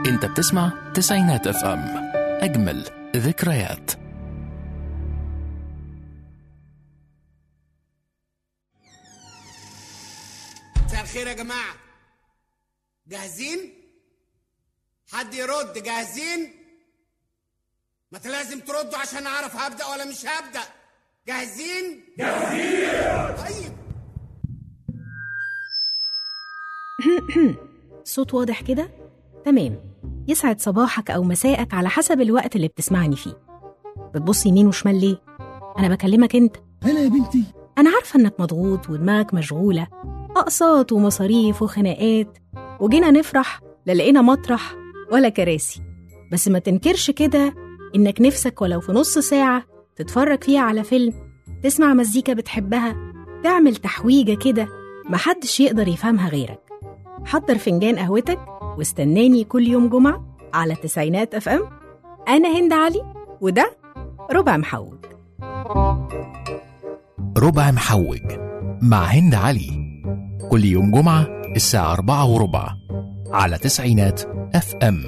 انت بتسمع تسعينات اف ام اجمل ذكريات مساء الخير يا جماعة جاهزين؟ حد يرد جاهزين؟ ما انت لازم تردوا عشان اعرف هبدأ ولا مش هبدأ جاهزين؟ جاهزين طيب صوت واضح كده؟ تمام يسعد صباحك أو مساءك على حسب الوقت اللي بتسمعني فيه بتبص يمين وشمال ليه؟ أنا بكلمك أنت هلا يا بنتي أنا عارفة إنك مضغوط ودماغك مشغولة أقساط ومصاريف وخناقات وجينا نفرح لا لقينا مطرح ولا كراسي بس ما تنكرش كده إنك نفسك ولو في نص ساعة تتفرج فيها على فيلم تسمع مزيكا بتحبها تعمل تحويجة كده محدش يقدر يفهمها غيرك حضر فنجان قهوتك واستناني كل يوم جمعة على تسعينات اف ام أنا هند علي وده ربع محوج ربع محوج مع هند علي كل يوم جمعة الساعة أربعة وربع على تسعينات اف ام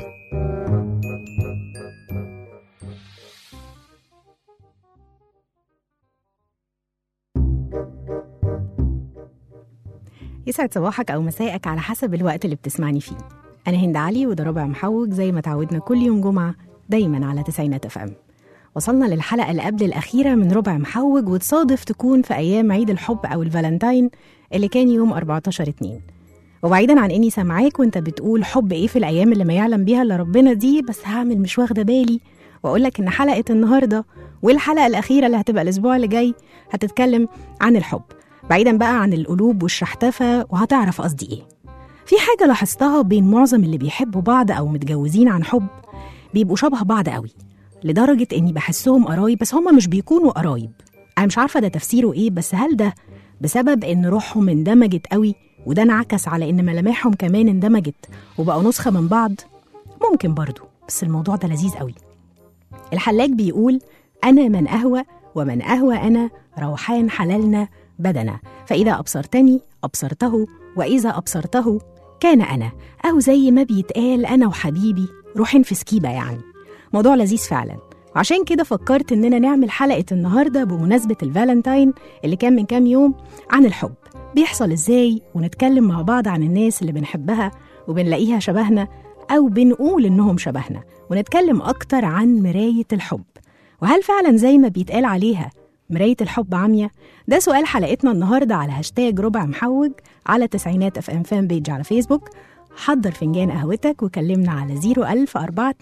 يسعد صباحك أو مساءك على حسب الوقت اللي بتسمعني فيه أنا هند علي وده ربع محوج زي ما تعودنا كل يوم جمعة دايما على تسعينات اف ام وصلنا للحلقة اللي قبل الأخيرة من ربع محوج وتصادف تكون في أيام عيد الحب أو الفالنتاين اللي كان يوم 14 اتنين وبعيدا عن اني سامعاك وانت بتقول حب ايه في الايام اللي ما يعلم بيها الا ربنا دي بس هعمل مش واخده بالي واقول لك ان حلقه النهارده والحلقه الاخيره اللي هتبقى الاسبوع اللي جاي هتتكلم عن الحب بعيدا بقى عن القلوب والشحتفه وهتعرف قصدي ايه في حاجه لاحظتها بين معظم اللي بيحبوا بعض او متجوزين عن حب بيبقوا شبه بعض قوي لدرجه اني بحسهم قرايب بس هما مش بيكونوا قرايب انا مش عارفه ده تفسيره ايه بس هل ده بسبب ان روحهم اندمجت قوي وده انعكس على ان ملامحهم كمان اندمجت وبقوا نسخه من بعض ممكن برضو بس الموضوع ده لذيذ قوي الحلاج بيقول انا من اهوى ومن اهوى انا روحان حللنا بدنا فاذا ابصرتني ابصرته واذا ابصرته كان انا او زي ما بيتقال انا وحبيبي روحين في سكيبه يعني موضوع لذيذ فعلا وعشان كده فكرت اننا نعمل حلقه النهارده بمناسبه الفالنتاين اللي كان من كام يوم عن الحب بيحصل ازاي ونتكلم مع بعض عن الناس اللي بنحبها وبنلاقيها شبهنا او بنقول انهم شبهنا ونتكلم اكتر عن مرايه الحب وهل فعلا زي ما بيتقال عليها مرايه الحب عمية ده سؤال حلقتنا النهارده على هاشتاج ربع محوج على تسعينات اف ام فان بيج على فيسبوك حضر فنجان قهوتك وكلمنا على 01000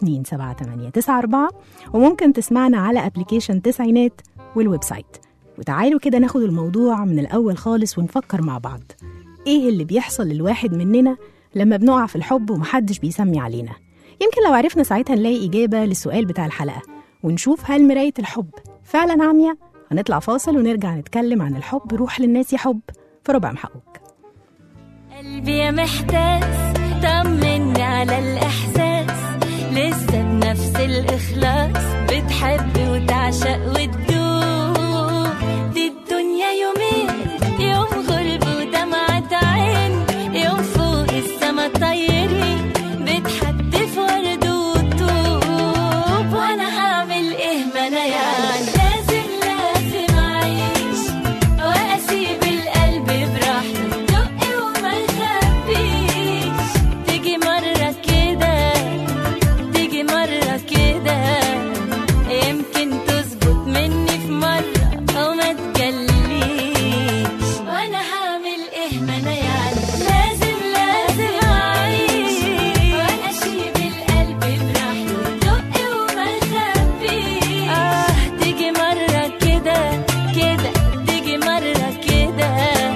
427 وممكن تسمعنا على ابلكيشن تسعينات والويب سايت وتعالوا كده ناخد الموضوع من الأول خالص ونفكر مع بعض إيه اللي بيحصل للواحد مننا لما بنقع في الحب ومحدش بيسمي علينا يمكن لو عرفنا ساعتها نلاقي إجابة للسؤال بتاع الحلقة ونشوف هل مراية الحب فعلا عامية هنطلع فاصل ونرجع نتكلم عن الحب روح للناس يا حب في ربع محقوق قلبي يا محتاس طمني على الإحساس لسه بنفس الإخلاص بتحب وتعشق وتدوب دي الدنيا يومين يوم غرب ودمعة عين يوم فوق السما طايرين بتحدف ورد وطوب وأنا هعمل إيه ما أنا يعني لازم لازم أعيش وأسيب القلب براحته دق وما يخبيش تيجي مرة كده تيجي مرة كده يمكن تظبط مني في مرة أو ما تجليش وأنا هعمل إيه ما أنا يعني لازم لازم أعيش وأنا أشيب القلب براحته دق وما يخبيش آه تيجي مرة كده كده تيجي مرة كده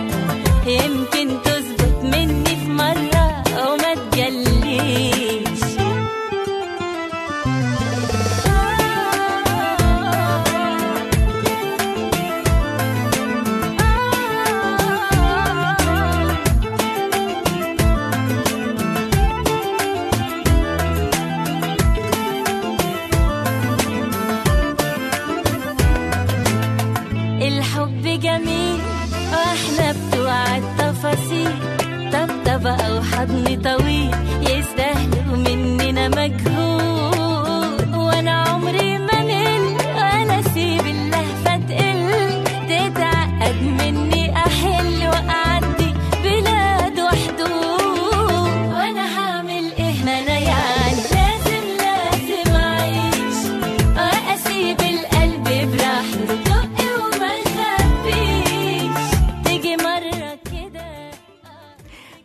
يمكن تظبط مني في مرة أو ما تجليش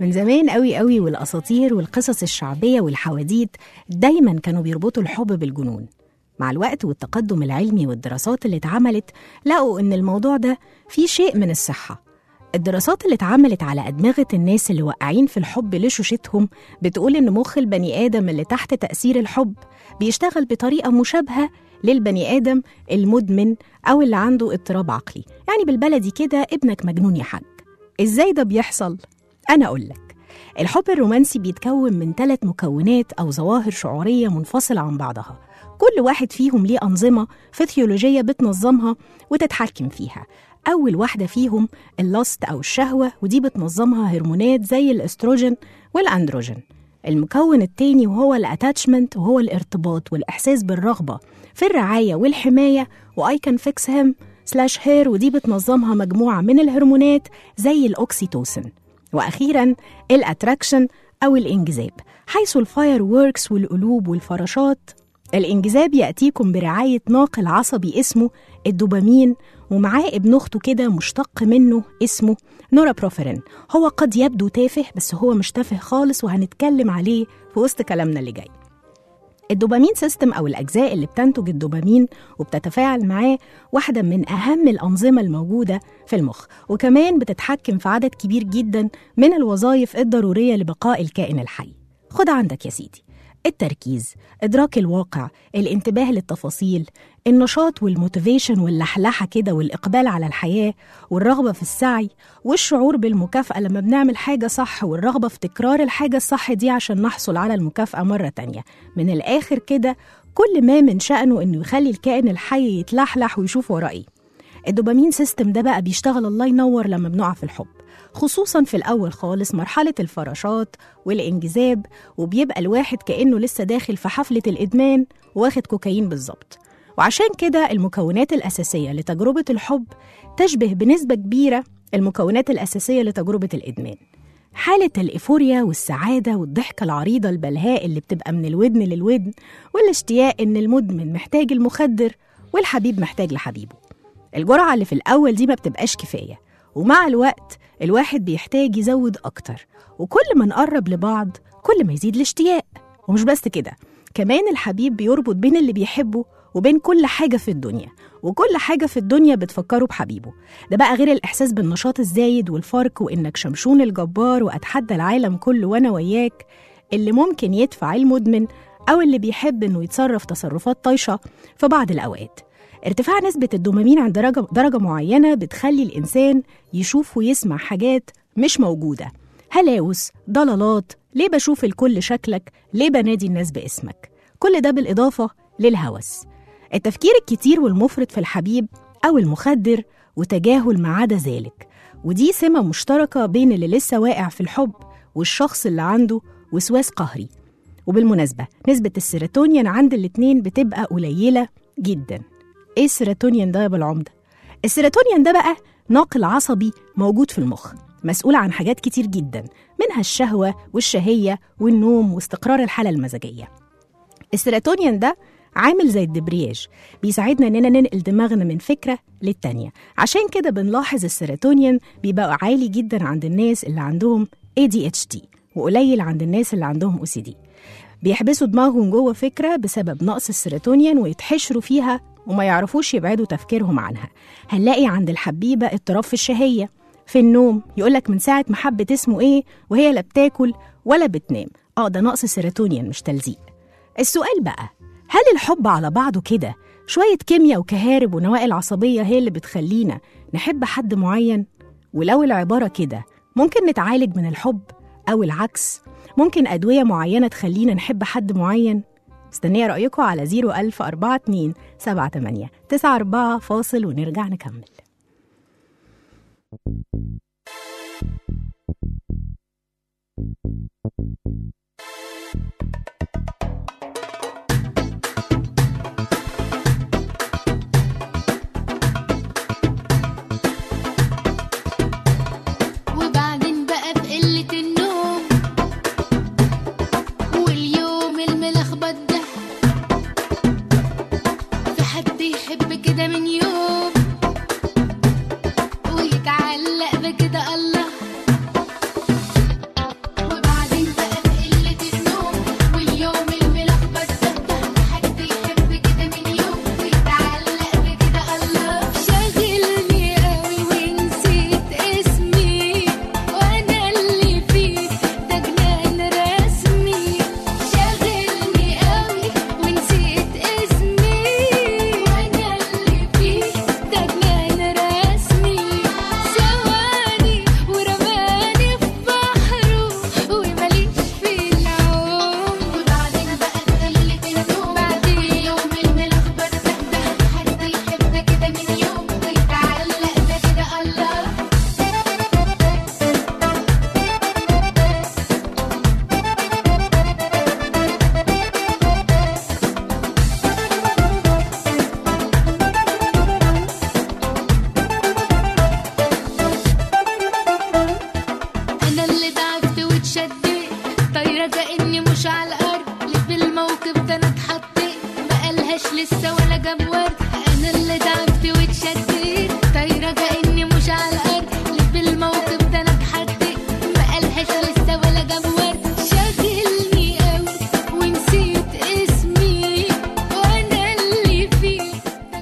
من زمان قوي قوي والأساطير والقصص الشعبية والحواديت دايما كانوا بيربطوا الحب بالجنون مع الوقت والتقدم العلمي والدراسات اللي اتعملت لقوا إن الموضوع ده فيه شيء من الصحة الدراسات اللي اتعملت على أدمغة الناس اللي واقعين في الحب لشوشتهم بتقول إن مخ البني آدم اللي تحت تأثير الحب بيشتغل بطريقة مشابهة للبني آدم المدمن أو اللي عنده اضطراب عقلي يعني بالبلدي كده ابنك مجنون يا حاج إزاي ده بيحصل؟ أنا أقول لك الحب الرومانسي بيتكون من ثلاث مكونات أو ظواهر شعورية منفصلة عن بعضها كل واحد فيهم ليه أنظمة فسيولوجية بتنظمها وتتحكم فيها أول واحدة فيهم اللاست أو الشهوة ودي بتنظمها هرمونات زي الأستروجين والأندروجين المكون التاني وهو الاتاتشمنت وهو الارتباط والإحساس بالرغبة في الرعاية والحماية وآي كان فيكس هيم سلاش هير ودي بتنظمها مجموعة من الهرمونات زي الأوكسيتوسين وأخيرا الأتراكشن أو الإنجذاب حيث الفاير ووركس والقلوب والفراشات الإنجذاب يأتيكم برعاية ناقل عصبي اسمه الدوبامين ومعاه ابن أخته كده مشتق منه اسمه نورابروفيرين هو قد يبدو تافه بس هو مش تافه خالص وهنتكلم عليه في وسط كلامنا اللي جاي الدوبامين سيستم أو الأجزاء اللي بتنتج الدوبامين وبتتفاعل معاه واحدة من أهم الأنظمة الموجودة في المخ وكمان بتتحكم في عدد كبير جدا من الوظائف الضرورية لبقاء الكائن الحي خد عندك يا سيدي التركيز إدراك الواقع الانتباه للتفاصيل النشاط والموتيفيشن واللحلحة كده والإقبال على الحياة والرغبة في السعي والشعور بالمكافأة لما بنعمل حاجة صح والرغبة في تكرار الحاجة الصح دي عشان نحصل على المكافأة مرة تانية من الآخر كده كل ما من شأنه إنه يخلي الكائن الحي يتلحلح ويشوف وراه إيه الدوبامين سيستم ده بقى بيشتغل الله ينور لما بنقع في الحب خصوصا في الأول خالص مرحلة الفراشات والإنجذاب وبيبقى الواحد كأنه لسه داخل في حفلة الإدمان واخد كوكايين بالظبط وعشان كده المكونات الأساسية لتجربة الحب تشبه بنسبة كبيرة المكونات الأساسية لتجربة الإدمان حالة الإيفوريا والسعادة والضحكة العريضة البلهاء اللي بتبقى من الودن للودن والاشتياق إن المدمن محتاج المخدر والحبيب محتاج لحبيبه الجرعة اللي في الأول دي ما بتبقاش كفاية ومع الوقت الواحد بيحتاج يزود أكتر وكل ما نقرب لبعض كل ما يزيد الاشتياق ومش بس كده كمان الحبيب بيربط بين اللي بيحبه وبين كل حاجة في الدنيا وكل حاجة في الدنيا بتفكره بحبيبه ده بقى غير الإحساس بالنشاط الزايد والفرق وإنك شمشون الجبار وأتحدى العالم كله وأنا وياك اللي ممكن يدفع المدمن أو اللي بيحب إنه يتصرف تصرفات طايشة في بعض الأوقات ارتفاع نسبة الدوبامين عند درجة, درجة معينة بتخلي الإنسان يشوف ويسمع حاجات مش موجودة هلاوس ضلالات ليه بشوف الكل شكلك ليه بنادي الناس باسمك كل ده بالإضافة للهوس التفكير الكتير والمفرط في الحبيب أو المخدر وتجاهل ما عدا ذلك ودي سمة مشتركة بين اللي لسه واقع في الحب والشخص اللي عنده وسواس قهري وبالمناسبة نسبة السيروتونين عند الاتنين بتبقى قليلة جدا ايه السيروتونين ده يا بالعمدة؟ السيروتونين ده بقى ناقل عصبي موجود في المخ مسؤول عن حاجات كتير جدا منها الشهوة والشهية والنوم واستقرار الحالة المزاجية السيروتونين ده عامل زي الدبرياج بيساعدنا اننا ننقل دماغنا من فكره للتانيه عشان كده بنلاحظ السيروتونين بيبقى عالي جدا عند الناس اللي عندهم ADHD وقليل عند الناس اللي عندهم OCD بيحبسوا دماغهم جوه فكره بسبب نقص السيروتونين ويتحشروا فيها وما يعرفوش يبعدوا تفكيرهم عنها هنلاقي عند الحبيبه اضطراب في الشهيه في النوم يقولك من ساعه ما حبت اسمه ايه وهي لا بتاكل ولا بتنام اه ده نقص سيروتونين مش تلزيق السؤال بقى هل الحب على بعضه كده شوية كيمياء وكهارب ونوائل عصبية هي اللي بتخلينا نحب حد معين؟ ولو العبارة كده ممكن نتعالج من الحب أو العكس ممكن أدوية معينة تخلينا نحب حد معين؟ استنية رأيكم على 01042 78 94 فاصل ونرجع نكمل وبعدين بقى بقلة النوم واليوم الملخبط ده في حد يحب كده من يوم ويتعلق بكده مش على الارض اللي في الموقف ده انا اتحطيت ما قالهاش لسه ولا جاب ورد انا اللي تعبت واتشديت طايره كاني مش على الارض اللي في الموقف ده انا اتحطيت ما قالهاش لسه ولا جاب ورد شاغلني قوي ونسيت اسمي وانا اللي فيه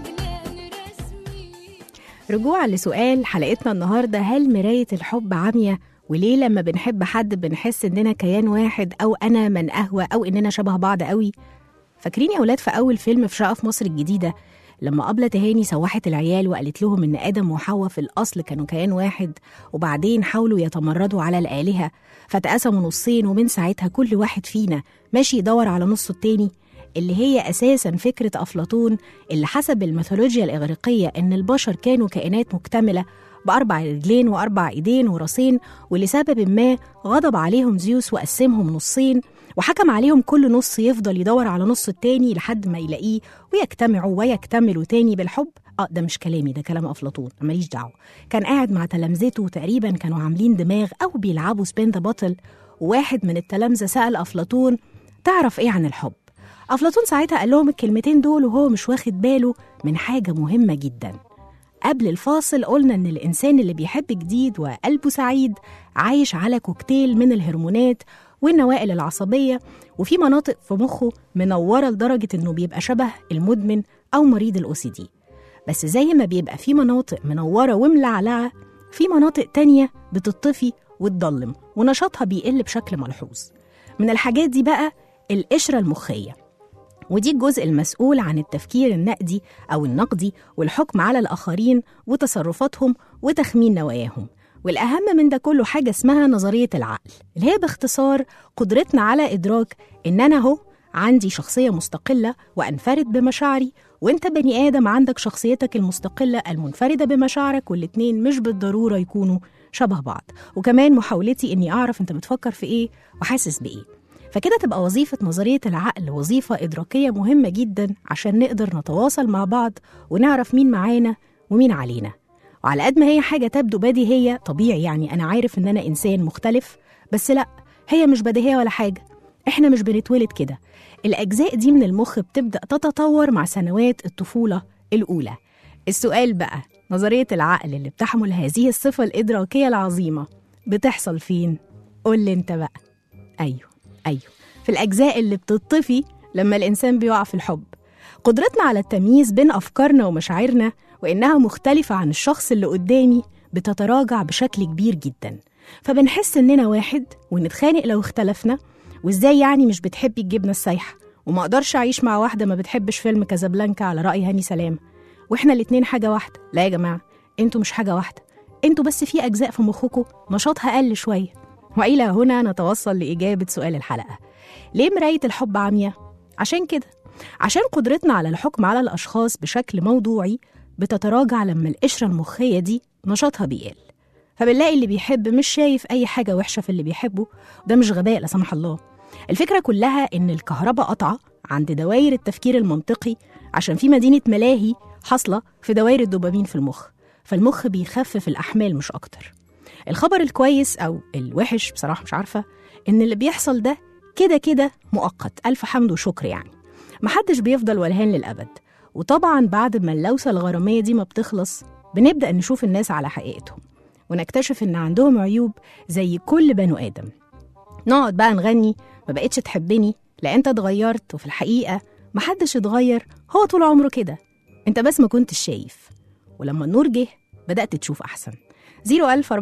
فجلان رسمي رجوعا لسؤال حلقتنا النهارده هل مراية الحب عامية وليه لما بنحب حد بنحس اننا كيان واحد او انا من قهوة او اننا شبه بعض قوي فاكرين يا اولاد في اول فيلم في شقة في مصر الجديدة لما أبلة تهاني سوحت العيال وقالت لهم إن آدم وحواء في الأصل كانوا كيان واحد وبعدين حاولوا يتمردوا على الآلهة فاتقسموا نصين ومن ساعتها كل واحد فينا ماشي يدور على نصه التاني اللي هي أساسا فكرة أفلاطون اللي حسب الميثولوجيا الإغريقية إن البشر كانوا كائنات مكتملة بأربع رجلين وأربع إيدين وراسين ولسبب ما غضب عليهم زيوس وقسمهم نصين وحكم عليهم كل نص يفضل يدور على نص التاني لحد ما يلاقيه ويجتمعوا ويكتملوا تاني بالحب اه ده مش كلامي ده كلام افلاطون ماليش دعوه كان قاعد مع تلامذته تقريبا كانوا عاملين دماغ او بيلعبوا سبين ذا باتل وواحد من التلامذه سال افلاطون تعرف ايه عن الحب افلاطون ساعتها قال لهم الكلمتين دول وهو مش واخد باله من حاجه مهمه جدا قبل الفاصل قلنا ان الانسان اللي بيحب جديد وقلبه سعيد عايش على كوكتيل من الهرمونات والنوائل العصبيه وفي مناطق في مخه منوره لدرجه انه بيبقى شبه المدمن او مريض الاو سي دي بس زي ما بيبقى في مناطق منوره وملعلعه في مناطق تانية بتطفي وتضلم ونشاطها بيقل بشكل ملحوظ من الحاجات دي بقى القشره المخيه ودي الجزء المسؤول عن التفكير النقدي أو النقدي والحكم على الآخرين وتصرفاتهم وتخمين نواياهم والأهم من ده كله حاجة اسمها نظرية العقل اللي هي باختصار قدرتنا على إدراك إن أنا هو عندي شخصية مستقلة وأنفرد بمشاعري وأنت بني آدم عندك شخصيتك المستقلة المنفردة بمشاعرك والاتنين مش بالضرورة يكونوا شبه بعض وكمان محاولتي إني أعرف أنت بتفكر في إيه وحاسس بإيه فكده تبقى وظيفة نظرية العقل وظيفة إدراكية مهمة جدا عشان نقدر نتواصل مع بعض ونعرف مين معانا ومين علينا وعلى قد ما هي حاجة تبدو بديهية طبيعي يعني أنا عارف إن أنا إنسان مختلف بس لأ هي مش بديهية ولا حاجة إحنا مش بنتولد كده الأجزاء دي من المخ بتبدأ تتطور مع سنوات الطفولة الأولى السؤال بقى نظرية العقل اللي بتحمل هذه الصفة الإدراكية العظيمة بتحصل فين؟ قول لي أنت بقى أيوه أيوه في الأجزاء اللي بتطفي لما الإنسان بيقع في الحب قدرتنا على التمييز بين أفكارنا ومشاعرنا وإنها مختلفة عن الشخص اللي قدامي بتتراجع بشكل كبير جدا فبنحس إننا واحد ونتخانق لو اختلفنا وإزاي يعني مش بتحبي الجبنة السايحة وما أقدرش أعيش مع واحدة ما بتحبش فيلم كازابلانكا على رأي هاني سلام وإحنا الاتنين حاجة واحدة لا يا جماعة انتوا مش حاجة واحدة انتوا بس في أجزاء في مخكم نشاطها قل شوية وإلى هنا نتوصل لإجابة سؤال الحلقة ليه مراية الحب عمياء؟ عشان كده عشان قدرتنا على الحكم على الأشخاص بشكل موضوعي بتتراجع لما القشرة المخية دي نشاطها بيقل فبنلاقي اللي بيحب مش شايف أي حاجة وحشة في اللي بيحبه وده مش غباء لا سمح الله الفكرة كلها إن الكهرباء قطعة عند دوائر التفكير المنطقي عشان في مدينة ملاهي حاصلة في دوائر الدوبامين في المخ فالمخ بيخفف الأحمال مش أكتر الخبر الكويس أو الوحش بصراحة مش عارفة إن اللي بيحصل ده كده كده مؤقت ألف حمد وشكر يعني محدش بيفضل ولهان للأبد وطبعا بعد ما اللوسة الغرامية دي ما بتخلص بنبدأ نشوف الناس على حقيقتهم ونكتشف إن عندهم عيوب زي كل بنو آدم نقعد بقى نغني ما بقتش تحبني لا انت اتغيرت وفي الحقيقة محدش اتغير هو طول عمره كده انت بس ما كنتش شايف ولما النور جه بدأت تشوف أحسن 010427894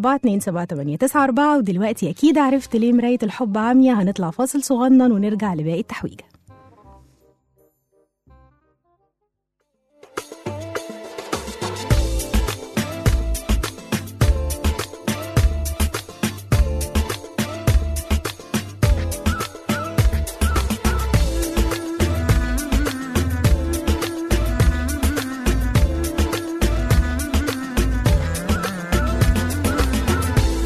ودلوقتي أكيد عرفت ليه مراية الحب عامية هنطلع فاصل صغنن ونرجع لباقي التحويجة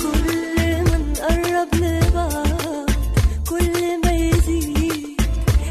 كل ما نقرب لبعض كل ما يزيد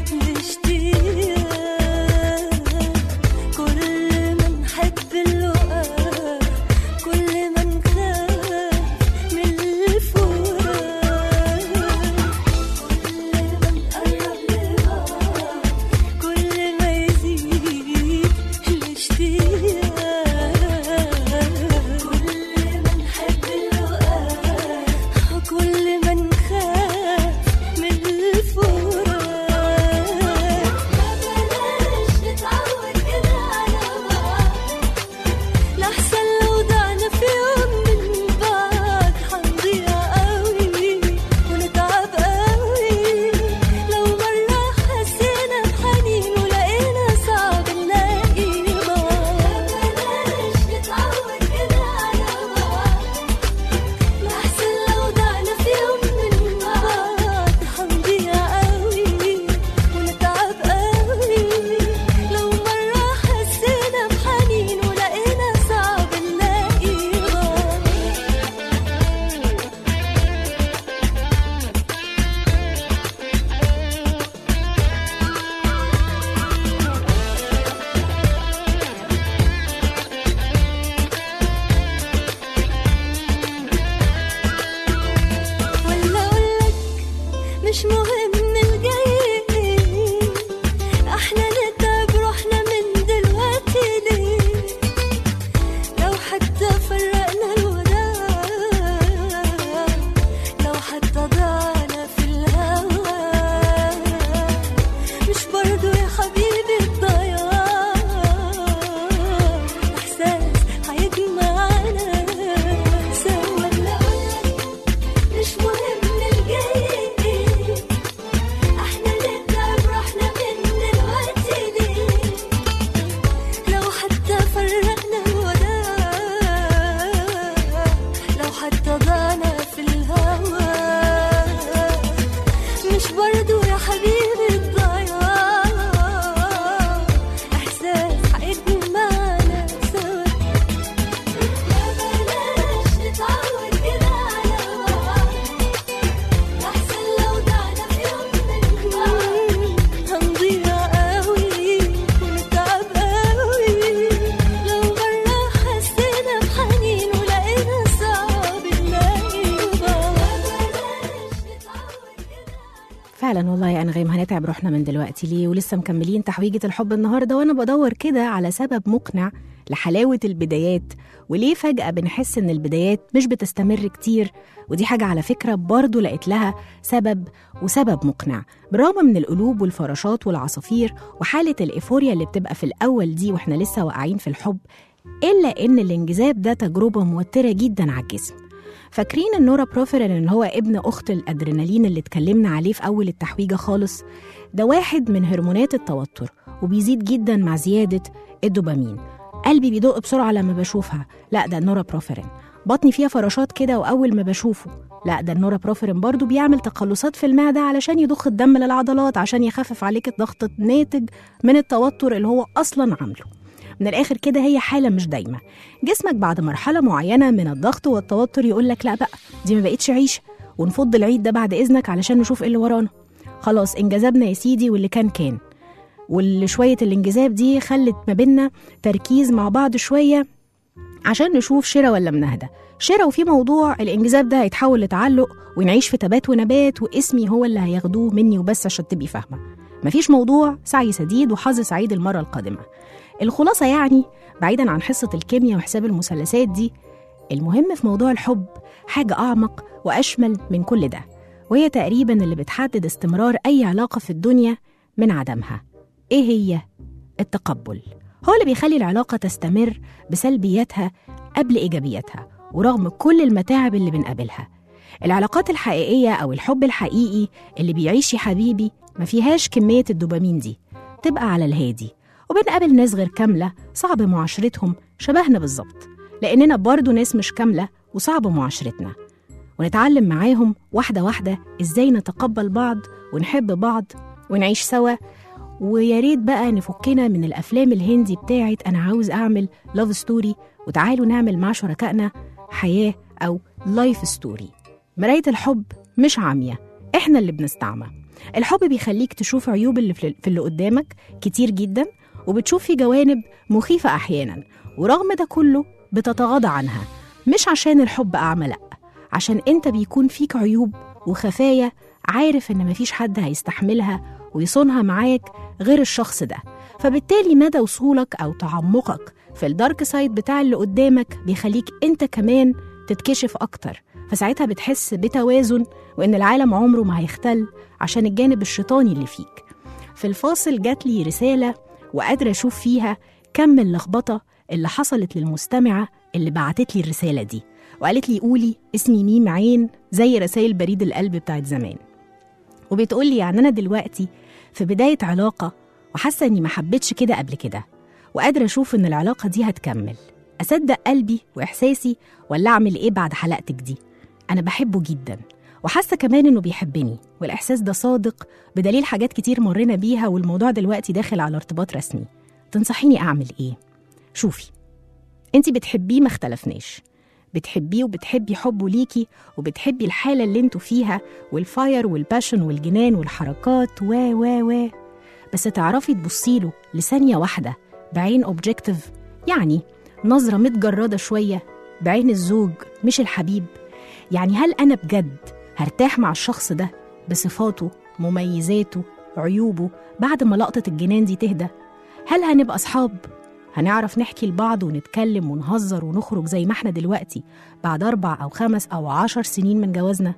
مش مهم الجاي احنا نتعب روحنا من دلوقتي ليه لو حتى فرقنا الوداع لو حتى ضعنا في الهوى مش برضو يا حبيبي الضياع احساس هيجمعنا سوا لا مش مهم الجاي احنا نتعب روحنا من دلوقتي ليه لو حتى فرقنا الوداع لو حتى ضعنا في الهوى مش برضو يا حبيبي الضياع احساس هيجمعنا سوا ما بلاش نتعود كده على بعض احسن لو ضعنا في يوم من بعض هنضيع قوي ونتعب قوي لو مرة حسينا بحنين ولقينا صعب نلاقي بعض ما بلاش نتعود كده فعلا والله يا انغام هنتعب روحنا من دلوقتي ليه ولسه مكملين تحويجة الحب النهارده وانا بدور كده على سبب مقنع لحلاوة البدايات وليه فجأة بنحس ان البدايات مش بتستمر كتير ودي حاجة على فكرة برضو لقيت لها سبب وسبب مقنع بالرغم من القلوب والفراشات والعصافير وحالة الإيفوريا اللي بتبقى في الأول دي واحنا لسه واقعين في الحب إلا إن الانجذاب ده تجربة موترة جدا على الجسم فاكرين النورا بروفيرين ان هو ابن اخت الادرينالين اللي اتكلمنا عليه في اول التحويجه خالص ده واحد من هرمونات التوتر وبيزيد جدا مع زياده الدوبامين قلبي بيدق بسرعه لما بشوفها لا ده النورا بروفيرين بطني فيها فراشات كده واول ما بشوفه لا ده النورا بروفيرين برضو بيعمل تقلصات في المعده علشان يضخ الدم للعضلات عشان يخفف عليك الضغط الناتج من التوتر اللي هو اصلا عامله من الاخر كده هي حاله مش دايمه جسمك بعد مرحله معينه من الضغط والتوتر يقول لك لا بقى دي ما بقتش عيشه ونفض العيد ده بعد اذنك علشان نشوف ايه اللي ورانا خلاص انجذبنا يا سيدي واللي كان كان واللي شويه الانجذاب دي خلت ما بينا تركيز مع بعض شويه عشان نشوف شراء ولا منهدة شراء وفي موضوع الانجذاب ده هيتحول لتعلق ونعيش في تبات ونبات واسمي هو اللي هياخدوه مني وبس عشان تبقي فاهمه مفيش موضوع سعي سديد وحظ سعيد المره القادمه الخلاصه يعني بعيدا عن حصه الكيمياء وحساب المثلثات دي المهم في موضوع الحب حاجه اعمق واشمل من كل ده وهي تقريبا اللي بتحدد استمرار اي علاقه في الدنيا من عدمها ايه هي التقبل هو اللي بيخلي العلاقه تستمر بسلبياتها قبل ايجابياتها ورغم كل المتاعب اللي بنقابلها العلاقات الحقيقيه او الحب الحقيقي اللي بيعيش يا حبيبي ما فيهاش كميه الدوبامين دي تبقى على الهادي وبنقابل ناس غير كامله صعب معاشرتهم شبهنا بالظبط لاننا برضو ناس مش كامله وصعب معاشرتنا ونتعلم معاهم واحده واحده ازاي نتقبل بعض ونحب بعض ونعيش سوا ويا ريت بقى نفكنا من الافلام الهندي بتاعت انا عاوز اعمل لاف ستوري وتعالوا نعمل مع شركائنا حياه او لايف ستوري مرايه الحب مش عاميه احنا اللي بنستعمى الحب بيخليك تشوف عيوب اللي في في اللي قدامك كتير جدا وبتشوف في جوانب مخيفه احيانا ورغم ده كله بتتغاضى عنها مش عشان الحب اعمى لا عشان انت بيكون فيك عيوب وخفايا عارف ان مفيش حد هيستحملها ويصونها معاك غير الشخص ده فبالتالي مدى وصولك او تعمقك في الدارك سايد بتاع اللي قدامك بيخليك انت كمان تتكشف اكتر فساعتها بتحس بتوازن وان العالم عمره ما هيختل عشان الجانب الشيطاني اللي فيك في الفاصل جات لي رساله وقادره اشوف فيها كم اللخبطه اللي حصلت للمستمعه اللي بعتت لي الرساله دي وقالت لي قولي اسمي ميم عين زي رسائل بريد القلب بتاعت زمان وبتقول لي يعني انا دلوقتي في بدايه علاقه وحاسه اني ما حبيتش كده قبل كده وقادره اشوف ان العلاقه دي هتكمل اصدق قلبي واحساسي ولا اعمل ايه بعد حلقتك دي انا بحبه جدا وحاسه كمان انه بيحبني والاحساس ده صادق بدليل حاجات كتير مرينا بيها والموضوع دلوقتي داخل على ارتباط رسمي تنصحيني اعمل ايه شوفي انت بتحبيه ما اختلفناش بتحبيه وبتحبي حبه ليكي وبتحبي الحالة اللي انتوا فيها والفاير والباشن والجنان والحركات و و و بس تعرفي تبصيله لثانية واحدة بعين اوبجكتيف يعني نظرة متجردة شوية بعين الزوج مش الحبيب يعني هل أنا بجد هرتاح مع الشخص ده بصفاته مميزاته عيوبه بعد ما لقطة الجنان دي تهدى هل هنبقى أصحاب؟ هنعرف نحكي لبعض ونتكلم ونهزر ونخرج زي ما احنا دلوقتي بعد أربع أو خمس أو عشر سنين من جوازنا؟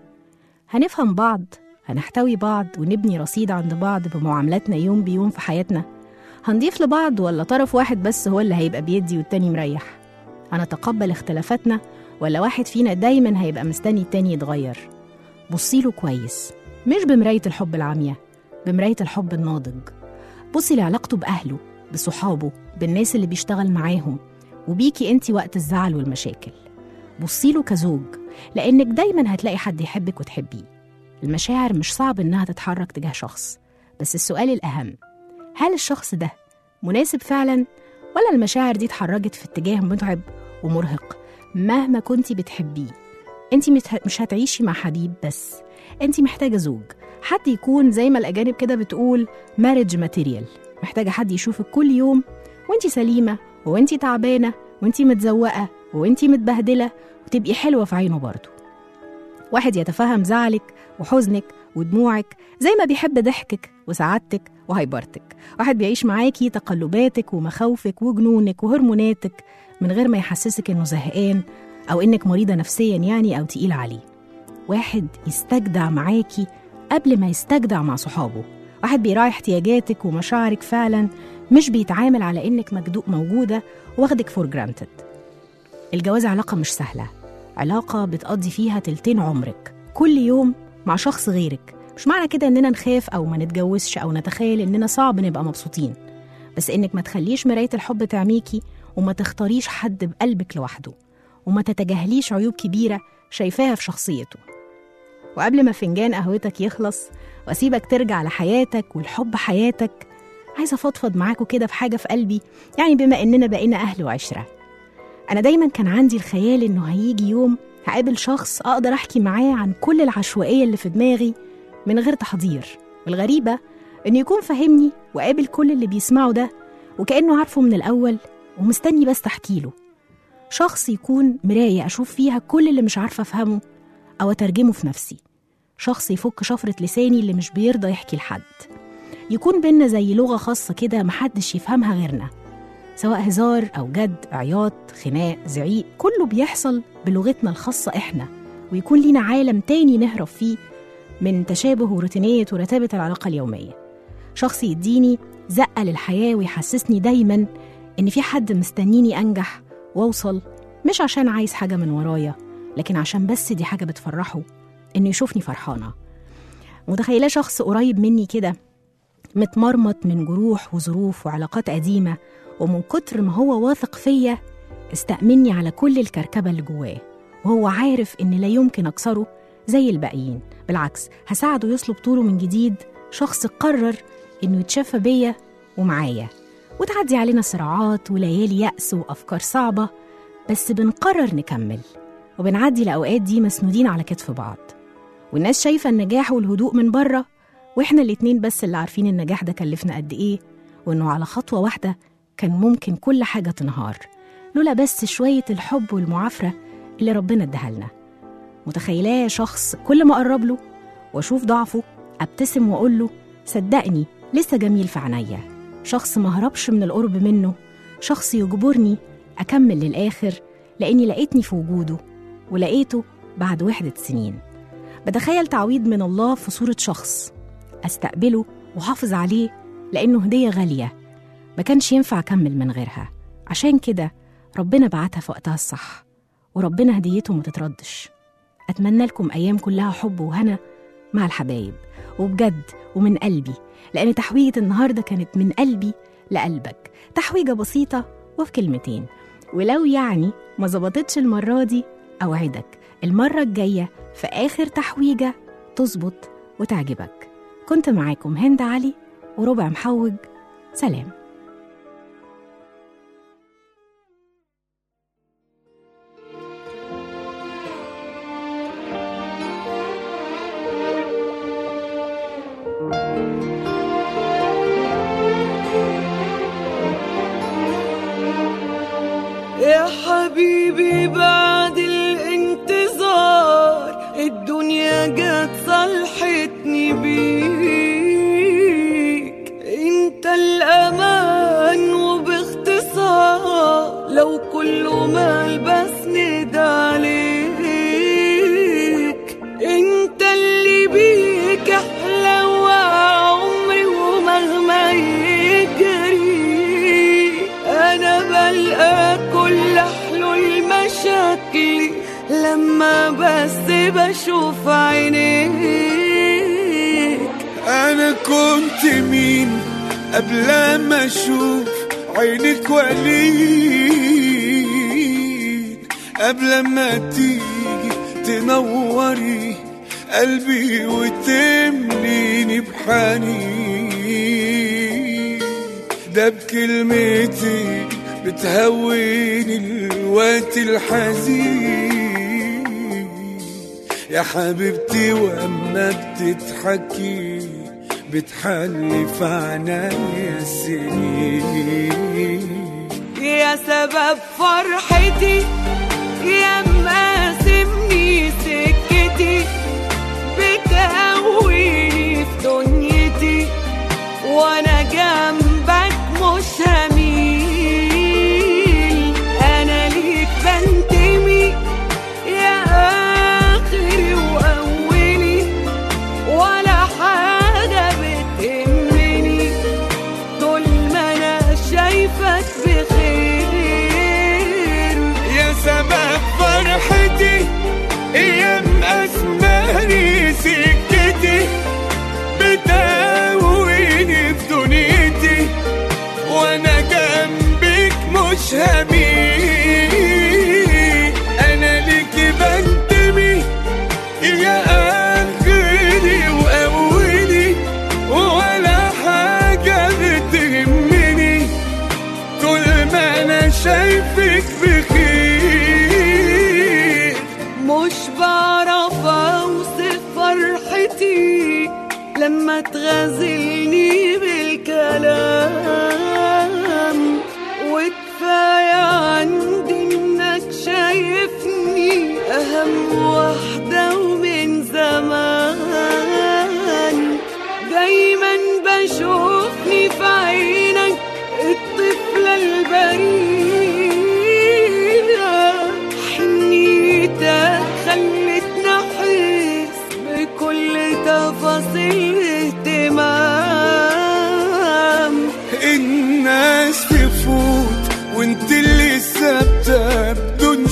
هنفهم بعض هنحتوي بعض ونبني رصيد عند بعض بمعاملاتنا يوم بيوم في حياتنا هنضيف لبعض ولا طرف واحد بس هو اللي هيبقى بيدي والتاني مريح هنتقبل اختلافاتنا ولا واحد فينا دايما هيبقى مستني التاني يتغير بصيله كويس مش بمراية الحب العامية بمراية الحب الناضج بصي لعلاقته بأهله بصحابه بالناس اللي بيشتغل معاهم وبيكي انت وقت الزعل والمشاكل بصيله كزوج لأنك دايما هتلاقي حد يحبك وتحبيه المشاعر مش صعب إنها تتحرك تجاه شخص بس السؤال الأهم هل الشخص ده مناسب فعلا ولا المشاعر دي اتحركت في اتجاه متعب ومرهق مهما كنتي بتحبيه انت مت- مش هتعيشي مع حبيب بس انت محتاجة زوج حد يكون زي ما الأجانب كده بتقول مارج ماتيريال محتاجة حد يشوفك كل يوم وانت سليمة وانت تعبانة وانت متزوقة وانت متبهدلة وتبقي حلوة في عينه برضه واحد يتفهم زعلك وحزنك ودموعك زي ما بيحب ضحكك وسعادتك وهيبرتك واحد بيعيش معاكي تقلباتك ومخاوفك وجنونك وهرموناتك من غير ما يحسسك انه زهقان او انك مريضة نفسيا يعني او تقيل عليه واحد يستجدع معاكي قبل ما يستجدع مع صحابه واحد بيراعي احتياجاتك ومشاعرك فعلا مش بيتعامل على انك مجدو- موجودة واخدك فور جرانتد الجواز علاقة مش سهلة علاقة بتقضي فيها تلتين عمرك كل يوم مع شخص غيرك مش معنى كده اننا نخاف او ما نتجوزش او نتخيل اننا صعب نبقى مبسوطين بس انك ما تخليش مراية الحب تعميكي وما تختاريش حد بقلبك لوحده وما تتجاهليش عيوب كبيرة شايفاها في شخصيته وقبل ما فنجان قهوتك يخلص واسيبك ترجع لحياتك والحب حياتك عايزة أفضفض معاكوا كده في حاجة في قلبي يعني بما إننا بقينا أهل وعشرة أنا دايما كان عندي الخيال إنه هيجي يوم هقابل شخص أقدر أحكي معاه عن كل العشوائية اللي في دماغي من غير تحضير والغريبة إنه يكون فاهمني وقابل كل اللي بيسمعه ده وكأنه عارفه من الأول ومستني بس تحكيله شخص يكون مراية أشوف فيها كل اللي مش عارفة أفهمه أو أترجمه في نفسي شخص يفك شفرة لساني اللي مش بيرضى يحكي لحد يكون بينا زي لغة خاصة كده محدش يفهمها غيرنا سواء هزار أو جد عياط خناق زعيق كله بيحصل بلغتنا الخاصة إحنا ويكون لينا عالم تاني نهرب فيه من تشابه وروتينية ورتابة العلاقة اليومية شخص يديني زقة للحياة ويحسسني دايما إن في حد مستنيني أنجح وأوصل مش عشان عايز حاجة من ورايا لكن عشان بس دي حاجة بتفرحه إنه يشوفني فرحانة متخيلة شخص قريب مني كده متمرمط من جروح وظروف وعلاقات قديمة ومن كتر ما هو واثق فيا استأمني على كل الكركبة اللي جواه وهو عارف إن لا يمكن أكسره زي الباقيين بالعكس هساعده يصلب طوله من جديد شخص قرر إنه يتشافى بيا ومعايا وتعدي علينا صراعات وليالي يأس وأفكار صعبة بس بنقرر نكمل وبنعدي الأوقات دي مسنودين على كتف بعض والناس شايفة النجاح والهدوء من بره واحنا الاتنين بس اللي عارفين النجاح ده كلفنا قد ايه وانه على خطوة واحدة كان ممكن كل حاجة تنهار لولا بس شوية الحب والمعافرة اللي ربنا اداها لنا متخيلاه شخص كل ما اقرب له واشوف ضعفه ابتسم واقول له صدقني لسه جميل في عينيا شخص ما هربش من القرب منه شخص يجبرني اكمل للاخر لاني لقيتني في وجوده ولقيته بعد وحدة سنين بتخيل تعويض من الله في صورة شخص استقبله وحافظ عليه لانه هدية غالية ما كانش ينفع اكمل من غيرها عشان كده ربنا بعتها في وقتها الصح وربنا هديته ما تتردش أتمنى لكم أيام كلها حب وهنا مع الحبايب وبجد ومن قلبي لأن تحويجة النهاردة كانت من قلبي لقلبك تحويجة بسيطة وفي كلمتين ولو يعني ما ظبطتش المرة دي أوعدك المرة الجاية في آخر تحويجة تظبط وتعجبك كنت معاكم هند علي وربع محوج سلام يا حبيبي بعد الانتظار الدنيا جت صلحتني بيك انت الامان وباختصار لو كله ما البسند عليك انت اللي بيك احلى وعمري ومهما يجري انا بلقى كل حلول مشاكلي لما بس بشوف عينيك انا كنت مين قبل ما اشوف عينك وليد قبل ما تيجي تنوري قلبي وتمليني بحنين ده بكلمتك بتهوني الوقت الحزين يا حبيبتي واما بتضحكي بتحلي في عنايا السنين يا سبب فرحتي يا مقاسمني سكتي بتقويني في دنيتي وانا جنبك مش هميل انا ليك بنتمي يا اخري واولي ولا حاجه بتهمني طول ما انا شايفك بخير يا سبب فرحتي ايام اسماني سكتي بتقويني في دنيتي وانا جنبك مش هميل انا ليكي بنتمي يا اخري واولي ولا حاجه بتهمني طول ما انا شايفك بخير مش بعرف اوصف فرحتي لما تغازلني بالكلام وكفاية عندي انك شايفني اهم واحدة ومن زمان دايما بشوفني في عينك الطفلة البريئة حنيتك خلتني احس بكل تفاصيل اهتمام الناس تفوت وانت اللي ثابته بدون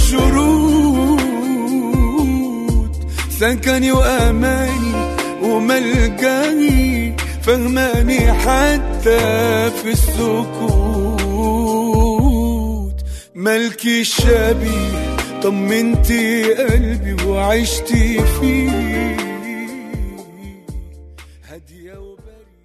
شروط سكني واماني وملجاني فهماني حتى في السكوت ملكي الشبيه طمنتي قلبي وعشتي فيه هادية وبريئة